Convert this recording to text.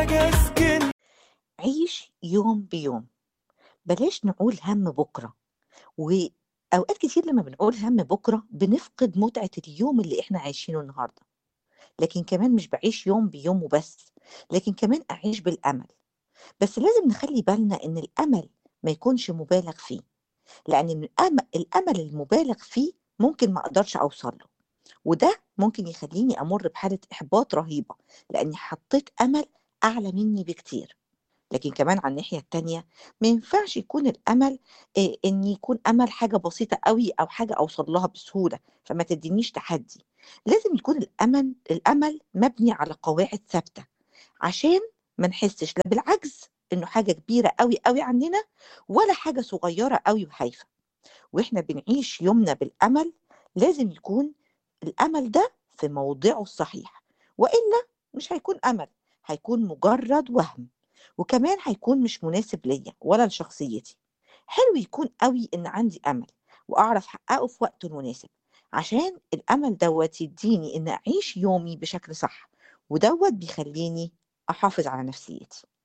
حاجة سكن عيش يوم بيوم بلاش نقول هم بكرة وأوقات كتير لما بنقول هم بكرة بنفقد متعة اليوم اللي إحنا عايشينه النهاردة لكن كمان مش بعيش يوم بيوم وبس لكن كمان أعيش بالأمل بس لازم نخلي بالنا إن الأمل ما يكونش مبالغ فيه لأن الأمل, الأمل المبالغ فيه ممكن ما أقدرش أوصل له وده ممكن يخليني أمر بحالة إحباط رهيبة لأني حطيت أمل أعلى مني بكتير لكن كمان على الناحية التانية ما ينفعش يكون الأمل آه، إن يكون أمل حاجة بسيطة قوي أو حاجة أوصل لها بسهولة فما تدينيش تحدي لازم يكون الأمل الأمل مبني على قواعد ثابتة عشان ما نحسش لا بالعجز إنه حاجة كبيرة قوي قوي عننا ولا حاجة صغيرة قوي وهايفة واحنا بنعيش يومنا بالامل لازم يكون الامل ده في موضعه الصحيح والا مش هيكون امل هيكون مجرد وهم وكمان هيكون مش مناسب ليا ولا لشخصيتي حلو يكون قوي ان عندي امل واعرف احققه في وقته المناسب عشان الامل دوت يديني ان اعيش يومي بشكل صح ودوت بيخليني احافظ على نفسيتي